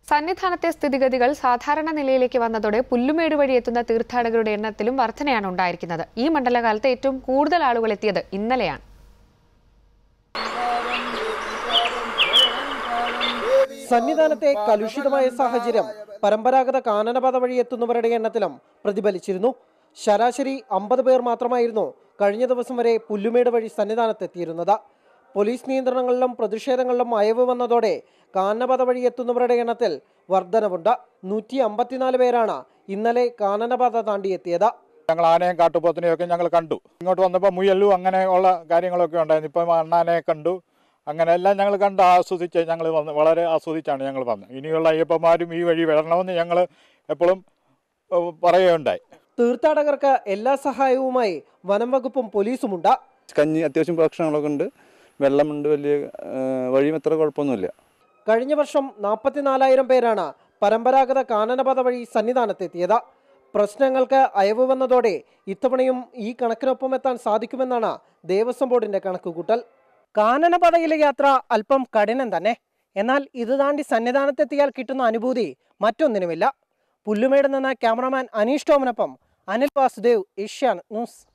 സന്നിധാനത്തെ സ്ഥിതിഗതികൾ സാധാരണ നിലയിലേക്ക് വന്നതോടെ പുല്ലുമേട് വഴി എത്തുന്ന തീർത്ഥാടകരുടെ എണ്ണത്തിലും വർധനയാണ് ഉണ്ടായിരിക്കുന്നത് ഈ മണ്ഡലകാലത്ത് ഏറ്റവും കൂടുതൽ ആളുകൾ എത്തിയത് ഇന്നലെയാണ് സന്നിധാനത്തെ കലുഷിതമായ സാഹചര്യം പരമ്പരാഗത കാനനപാത വഴി എത്തുന്നവരുടെ എണ്ണത്തിലും പ്രതിഫലിച്ചിരുന്നു ശരാശരി അമ്പത് പേർ മാത്രമായിരുന്നു കഴിഞ്ഞ ദിവസം വരെ പുല്ലുമേട് വഴി സന്നിധാനത്തെത്തിയിരുന്നത് പോലീസ് നിയന്ത്രണങ്ങളിലും പ്രതിഷേധങ്ങളിലും അയവ് വന്നതോടെ കാനനപാത വഴി എത്തുന്നവരുടെ എണ്ണത്തിൽ വർധനവുണ്ട് നൂറ്റി അമ്പത്തിനാല് പേരാണ് ഇന്നലെ കാനനപാത താണ്ടിയെത്തിയത് ഞങ്ങൾ ആനയും കാട്ടുപോത്തിനെയും ഒക്കെ ഞങ്ങൾ കണ്ടു ഇങ്ങോട്ട് വന്നപ്പോൾ മുയലും അങ്ങനെയുള്ള കാര്യങ്ങളൊക്കെ ഉണ്ടായിരുന്നു ഇപ്പം അണ്ണാനെ കണ്ടു അങ്ങനെ എല്ലാം ഞങ്ങൾ കണ്ട് ആസ്വദിച്ച് ഞങ്ങൾ വന്ന് വളരെ ആസ്വദിച്ചാണ് ഞങ്ങൾ വന്നത് ഇനിയുള്ള അയ്യപ്പന്മാരും ഈ വഴി വരണമെന്ന് ഞങ്ങൾ എപ്പോഴും ഏഹ്, പറയുകയുണ്ടായി തീർത്ഥാടകർക്ക് എല്ലാ സഹായവുമായി വനം വകുപ്പും പോലീസുമുണ്ട് കഞ്ഞി അത്യാവശ്യം ഭക്ഷണങ്ങളൊക്കെ ഉണ്ട് വെള്ളമുണ്ട് വലിയ ആ, വഴിയും അത്ര കുഴപ്പമൊന്നുമില്ല കഴിഞ്ഞ വർഷം നാൽപ്പത്തിനാലായിരം പേരാണ് പരമ്പരാഗത കാനനപാത വഴി സന്നിധാനത്തെത്തിയത് പ്രശ്നങ്ങൾക്ക് അയവ് വന്നതോടെ ഇത്തവണയും ഈ കണക്കിനൊപ്പം എത്താൻ സാധിക്കുമെന്നാണ് ദേവസ്വം ബോർഡിന്റെ കണക്കുകൂട്ടൽ കാനനപാതയിലെ യാത്ര അല്പം കഠിനം തന്നെ എന്നാൽ ഇത് താണ്ടി സന്നിധാനത്തെത്തിയാൽ കിട്ടുന്ന അനുഭൂതി മറ്റൊന്നിനുമില്ല പുല്ലുമേട് നിന്ന് ക്യാമറമാൻ അനീഷ് ടോമിനൊപ്പം അനിൽ വാസുദേവ് ഏഷ്യാൻ ന്യൂസ്